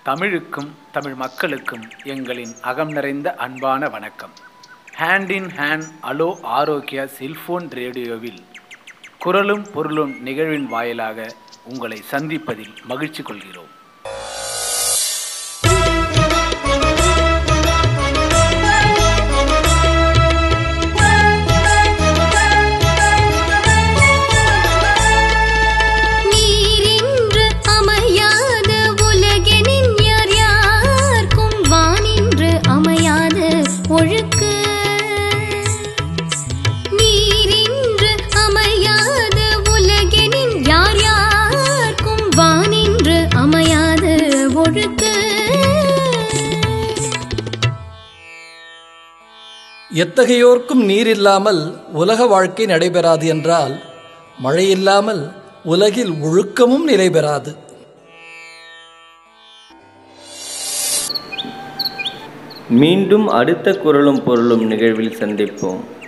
தமிழுக்கும் தமிழ் மக்களுக்கும் எங்களின் அகம் நிறைந்த அன்பான வணக்கம் ஹேண்ட் இன் ஹேண்ட் அலோ ஆரோக்கியா செல்போன் ரேடியோவில் குரலும் பொருளும் நிகழ்வின் வாயிலாக உங்களை சந்திப்பதில் மகிழ்ச்சி கொள்கிறோம் நீரின்று அமையாத உலகெனின் யார் யார்க்கும் வானின்று அமையாத ஒழுக்கு நீரின்று அமையாத உலகெனின் யார் யார்க்கும் வானின்று அமையாத ஒழுக்கு எத்தகையோர்க்கும் நீர் இல்லாமல் உலக வாழ்க்கை நடைபெறாது என்றால் மழை இல்லாமல் உலகில் ஒழுக்கமும் நிலை பெறாது மீண்டும் அடுத்த குரலும் பொருளும் நிகழ்வில் சந்திப்போம்